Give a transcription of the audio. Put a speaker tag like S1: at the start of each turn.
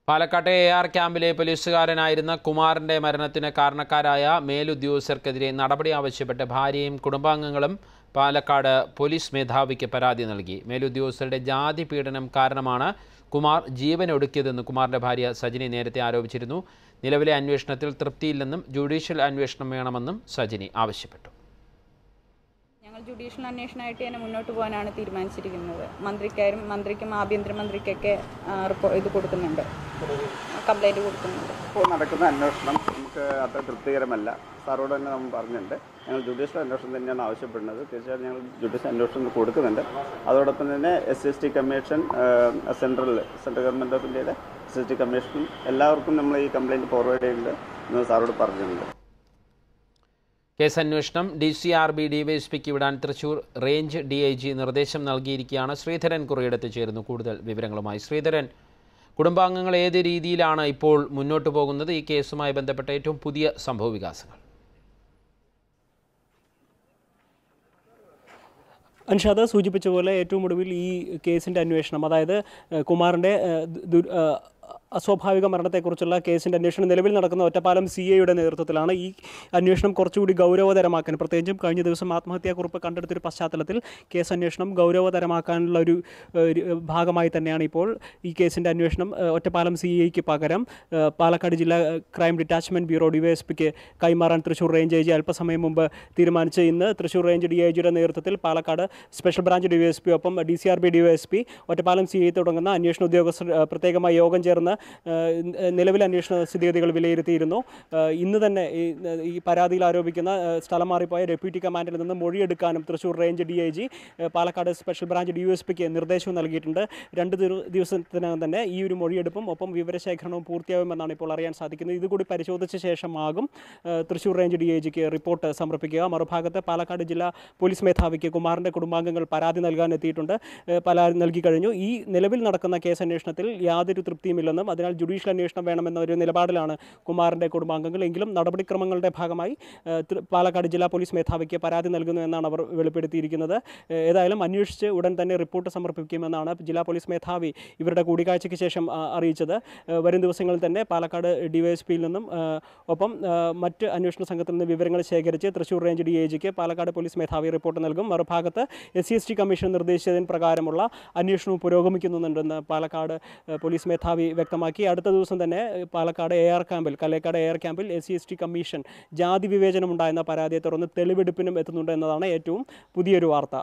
S1: പാലക്കാട്ടെ A R ക്യാമ്പിലെ പോലീസുകാരനായിരുന്ന കുമാറിന്റെ മരണത്തിന് കാരണക്കാരായ മേലുദ്യോഗസ്ഥർക്കെതിരെ നടപടി ആവശ്യപ്പെട്ട് ഭാര്യയും കുടുംബാംഗങ്ങളും പാലക്കാട് പോലീസ് മേധാവിക്ക് പരാതി നൽകി മേലുദ്യോഗസ്ഥരുടെ ജാതി പീഡനം കാരണമാണ് കുമാർ ജീവനൊടുക്കിയതെന്ന് കുമാറിന്റെ ഭാര്യ സജിനി നേരത്തെ ആരോപിച്ചിരുന്നു നിലവിലെ അന്വേഷണത്തിൽ തൃപ്തിയില്ലെന്നും ജുഡീഷ്യൽ അന്വേഷണം വേണമെന്നും സജിനി ആവശ്യപ്പെട്ടു
S2: ഞങ്ങൾ ജുഡീഷ്യൽ അന്വേഷണമായിട്ട് തന്നെ മുന്നോട്ട് പോകാനാണ് തീരുമാനിച്ചിരിക്കുന്നത് മന്ത്രിക്കാരും മന്ത്രിക്കും ആഭ്യന്തരമന്ത്രിക്കൊക്കെ ആ, റിപ്പോ- ഇത് കൊടുക്കുന്നുണ്ട് കംപ്ലൈൻറ്റ് കൊടുക്കുന്നുണ്ട്
S3: ഇപ്പോൾ നടക്കുന്ന അന്വേഷണം നമുക്ക് അത്ര തൃപ്തികരമല്ല സാറോട് തന്നെ നമ്മൾ പറഞ്ഞിട്ടുണ്ട് ഞങ്ങൾ ജുഡീഷ്യൽ അന്വേഷണം തന്നെയാണ് ആവശ്യപ്പെടുന്നത് തീർച്ചയായിട്ടും ഞങ്ങൾ ജുഡീഷ്യൽ അന്വേഷണം കൊടുക്കുന്നുണ്ട് അതോടൊപ്പം തന്നെ S S T commission central central government of ഇന്ത്യയുടെ എസ് എസ് ടി കമ്മീഷനും എല്ലാവർക്കും നമ്മൾ ഈ കംപ്ലയിൻറ്റ് ഫോർവേഡ് ചെയ്യുന്നുണ്ട് എന്ന് സാറോട് പറഞ്ഞിട്ടുണ്ട്
S1: കേസ് അന്വേഷണം ഡി സി ആർ ബി ഡിവൈഎസ്പിക്ക് വിടാൻ Thrissur range D I G നിർദ്ദേശം നൽകിയിരിക്കുകയാണ് ശ്രീധരൻ കുറിയിടത്ത് ചേരുന്നു കൂടുതൽ വിവരങ്ങളുമായി ശ്രീധരൻ കുടുംബാംഗങ്ങൾ ഏത് രീതിയിലാണ് ഇപ്പോൾ മുന്നോട്ട് പോകുന്നത് ഈ കേസുമായി ബന്ധപ്പെട്ട ഏറ്റവും പുതിയ സംഭവ വികാസങ്ങൾ
S4: അൻഷാദ് സൂചിപ്പിച്ച പോലെ ഏറ്റവും ഒടുവിൽ ഈ കേസിൻ്റെ അന്വേഷണം അതായത് ഏഹ്, കുമാറിൻ്റെ ഏഹ്, ദു- ഏഹ്, അസ്വാഭാവിക മരണത്തെക്കുറിച്ചുള്ള കേസിൻ്റെ അന്വേഷണം നിലവിൽ നടക്കുന്ന ഒറ്റപ്പാലം സി എയുടെ നേതൃത്വത്തിലാണ് ഈ അന്വേഷണം കുറച്ചുകൂടി ഗൗരവതരമാക്കാൻ പ്രത്യേകിച്ചും കഴിഞ്ഞ ദിവസം ആത്മഹത്യാക്കുറിപ്പ് കണ്ടെടുത്തൊരു പശ്ചാത്തലത്തിൽ കേസ് അന്വേഷണം ഗൗരവതരമാക്കാനുള്ള ഒരു ഏഹ്, ഒരു ഭാഗമായി തന്നെയാണ് ഇപ്പോൾ ഈ കേസിൻ്റെ അന്വേഷണം ഏഹ്, ഒറ്റപ്പാലം സി ഐക്ക് പകരം ഏഹ്, പാലക്കാട് ജില്ലാ ക്രൈം ഡിറ്റാച്ച്മെൻറ്റ് ബ്യൂറോ ഡിവൈഎസ്പിക്ക് കൈമാറാൻ തൃശൂർ റേഞ്ച് ഐ ജി അല്പസമയം മുമ്പ് തീരുമാനിച്ച് ഇന്ന് തൃശൂർ റേഞ്ച് ഡി ഐ ജിയുടെ നേതൃത്വത്തിൽ പാലക്കാട് സ്പെഷ്യൽ ബ്രാഞ്ച് ഡിവൈഎസ്പി ഒപ്പം D C R B DYSP Ottapalam C I തുടങ്ങുന്ന അന്വേഷണ ഉദ്യോഗസ്ഥർ ഏഹ്, പ്രത്യേകമായി യോഗം ചേർന്ന് ഏഹ്, നിലവിലെ അന്വേഷണ സ്ഥിതിഗതികൾ വിലയിരുത്തിയിരുന്നു ഏഹ്, ഇന്ന് തന്നെ ഈ ഈ പരാതിയിൽ ആരോപിക്കുന്ന ഏഹ്, സ്ഥലം മാറിപ്പോയ ഡെപ്യൂട്ടി കമാൻഡറിൽ നിന്ന് മൊഴിയെടുക്കാനും Thrissur range D I G Palakkad special branch D S പിക്ക് നിർദ്ദേശവും നൽകിയിട്ടുണ്ട് രണ്ട് ദിവ- ദിവസത്തിനകം തന്നെ ഈ ഒരു മൊഴിയെടുപ്പും ഒപ്പം വിവരശേഖരണവും പൂർത്തിയാകുമെന്നാണ് ഇപ്പോൾ അറിയാൻ സാധിക്കുന്നത് ഇതുകൂടി പരിശോധിച്ച ശേഷമാകും ഏഹ്, തൃശൂർ റേഞ്ച് ഡി ഐ ജിക്ക് റിപ്പോർട്ട് സമർപ്പിക്കുക മറുഭാഗത്ത് പാലക്കാട് ജില്ലാ പോലീസ് മേധാവിക്ക് കുമാറിൻ്റെ കുടുംബാംഗങ്ങൾ പരാതി നൽകാൻ എത്തിയിട്ടുണ്ട് ഏഹ്, പരാതി നൽകി കഴിഞ്ഞു ഈ നിലവിൽ നടക്കുന്ന കേസ് അന്വേഷണത്തിൽ യാതൊരു തൃപ്തിയുമില്ലെന്നും അതിനാൽ ജുഡീഷ്യൽ അന്വേഷണം വേണമെന്ന ഒരു നിലപാടിലാണ് കുമാറിൻ്റെ കുടുംബാംഗങ്ങൾ എങ്കിലും നടപടിക്രമങ്ങളുടെ ഭാഗമായി ഏഹ്, തൃ- പാലക്കാട് ജില്ലാ പോലീസ് മേധാവിക്ക് പരാതി നൽകുന്നു എന്നാണ് അവർ വെളിപ്പെടുത്തിയിരിക്കുന്നത് ഏഹ്, ഏതായാലും അന്വേഷിച്ച് ഉടൻ തന്നെ റിപ്പോർട്ട് സമർപ്പിക്കുമെന്നാണ് ജില്ലാ പോലീസ് മേധാവി ഇവരുടെ കൂടിക്കാഴ്ചയ്ക്ക് ശേഷം ആ, അറിയിച്ചത് ഏഹ്, വരും ദിവസങ്ങളിൽ തന്നെ പാലക്കാട് ഡിവൈഎസ്പിയിൽ നിന്നും ഏഹ്, ഒപ്പം ഏഹ്, മറ്റ് അന്വേഷണ സംഘത്തിൽ നിന്ന് വിവരങ്ങൾ ശേഖരിച്ച് തൃശൂർ റേഞ്ച് ഡി ഐ ജിക്ക് പാലക്കാട് പോലീസ് മേധാവി റിപ്പോർട്ട് നൽകും മറുഭാഗത്ത് S C S T commission നിർദ്ദേശിച്ചതിന് പ്രകാരമുള്ള അന്വേഷണവും പുരോഗമിക്കുന്നുണ്ടെന്ന് പാലക്കാട് ഏഹ്, പോലീസ് മേധാവി വ്യക്തമാക്കി അടുത്ത ദിവസം തന്നെ ഏഹ്, പാലക്കാട് എ ആർ ക്യാമ്പിൽ കല്ലേക്കാട് എ ആർ ക്യാമ്പിൽ S C S T commission ജാതി വിവേചനം ഉണ്ടായെന്ന പരാതിയെ തുടർന്ന് തെളിവെടുപ്പിനും എത്തുന്നുണ്ട് എന്നതാണ് ഏറ്റവും പുതിയൊരു വാർത്ത